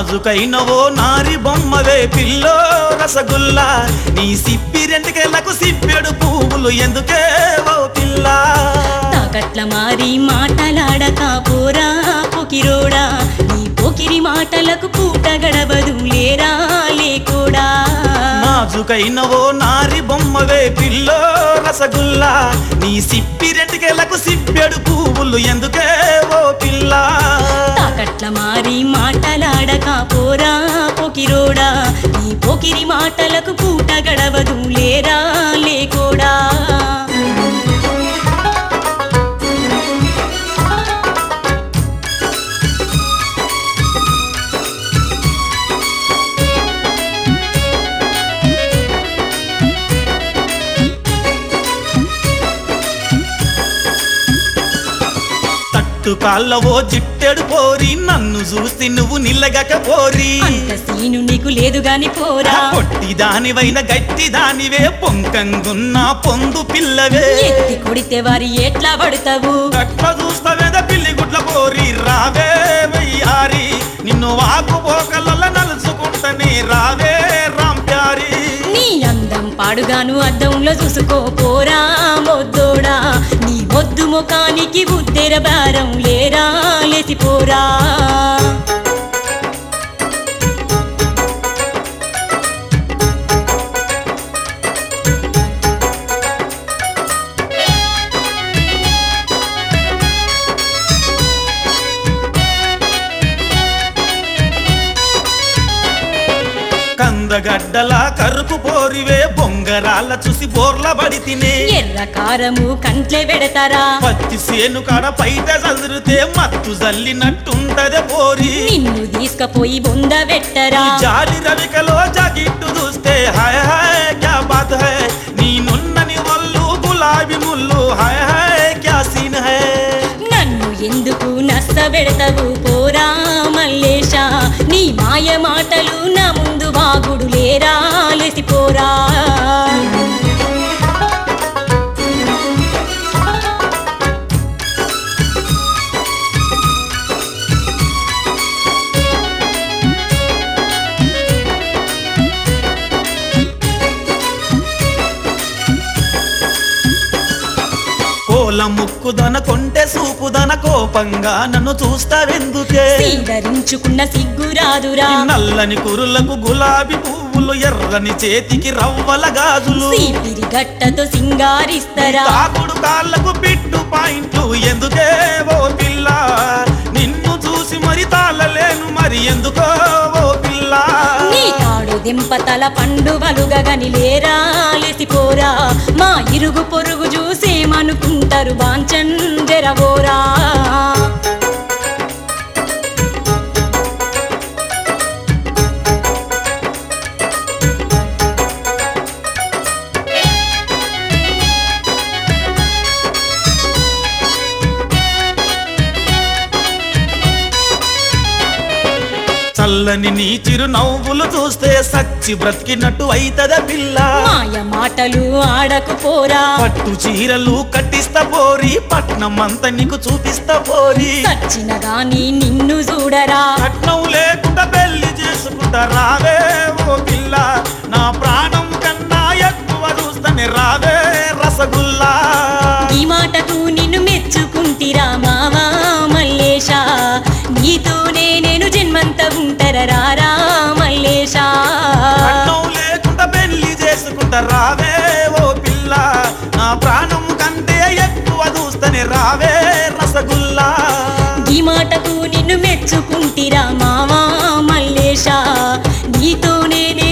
నాజుకైనవో నారి బొమ్మవే పిల్లో రసగుల్లా నీ సిప్పి రెండుకెళ్ళకు సిప్పెడు పువ్వులు ఎందుకే ఓ పిల్ల తాకట్ల మారి మాటలాడక పోరా పొకిరోడా నీ పొకిరి మాటలకు పూట గడవదు లేరా లేకోడా నాజుకైనవో నారి బొమ్మవే పిల్లో రసగుల్లా నీ సిప్పి రెండుకెళ్ళకు సిప్పెడు పువ్వులు ఎందుకే ఓ పిల్ల తాకట్ల మారి మాటలాడక పోరా పొకిరోడా నీ పొకిరి మాటలకు పూట గడవదు లేరా లేకోడా తట్టు కాళ్ళవో జిట్టెడు పోరి నన్ను చూసి నువ్వు నిల్లగక పోరి అంత సీను నీకు లేదు గాని పోరా పొట్టి దానివైన గట్టి దానివే పొంకంగున్న పొందు పిల్లవే ఎత్తి కొడితే వారి ఎట్లా పడతావు గట్ల చూస్తావేద పిల్లి గుడ్ల పోరి రావే వయ్యారి నిన్ను వాకు పోకల్ల నలుచుకుంటని రావే రాంప్యారి నీ అందం పాడుగాను అద్దంలో చూసుకో పోరా మొద్దోడా నీ మొద్దు ముఖానికి బుద్దెర భారం లేరా లేచిపోరా కందగడ్డల కరుపు పోరివే బొంగరాల చూసి బోర్ల బడి తినే ఎర్ర కారము కంట్లే పెడతారా పత్తి సేను కాడ పైట చదిరితే మత్తు జల్లినట్టుంటదే పోరి నిన్ను తీసుకపోయి బొంద పెట్టరా జాలి రవికలో జాకెట్టు చూస్తే హాయ్ హాయ్ క్యా బాత్ హై నీ నున్నని ఒళ్ళు గులాబీ ముళ్ళు హాయ్ హాయ్ క్యా సీన్ హై నన్ను ఎందుకు నస్స పెడతావు పోరా మల్లేశ నీ మాయ మాటలు నా ముందు బాగుడు లేరా లేసిపోరా కోల ముక్కుదన కొంటె సూపుదన కోపంగా నన్ను చూస్తావెందుకే సీదరించుకున్న సిగ్గు రాదురా ఈ నల్లని కురులకు గులాబీ పువ్వులు ఎర్రని చేతికి రవ్వల గాజులు సీపిరి గట్టతో సింగారిస్తరా తాకుడు కాళ్ళకు పిట్టు పాయింట్లు ఎందుకే ఓ పిల్ల నిన్ను చూసి మరి తాళలేను మరి ఎందుకో ఓ పిల్ల నీ తాడు దింపతల పండు వలుగగని లేరా లేసిపోరా మా ఇరుగు పొరుగు చూసేమనుకుంటారు బాంచన్ జరబోరా చల్లని నీ చిరు నవ్వులు చూస్తే సచ్చి బ్రతికినట్టు అయితద పిల్ల మాయ మాటలు ఆడకు పోరా పట్టు చీరలు కట్టిస్తా పోరి పట్నం అంతా నీకు చూపిస్తా పోరి సచ్చిన గాని నిన్ను చూడరా కట్నం లేకుండా పెళ్లి చేసుకుంటా రావే ఓ పిల్ల నా ప్రాణం కన్నా ఎక్కువ చూస్తానే రావే రసగుల్లా ఈ మాటకు నిన్ను మెచ్చుకుంటిరా మావా మల్లేశ నీతోనే నేను జన్మంత ఉంటరారా మల్లేశ కట్నం లేకుండా పెళ్లి చేసుకుంటా రావే ఓ పిల్ల నా ప్రాణం కంటే ఎక్కువ చూస్తానే రావే రసగుల్లా ఈ మాటకు నిన్ను మెచ్చుకుంటిరా మావా మల్లేశ నీతోనే నేను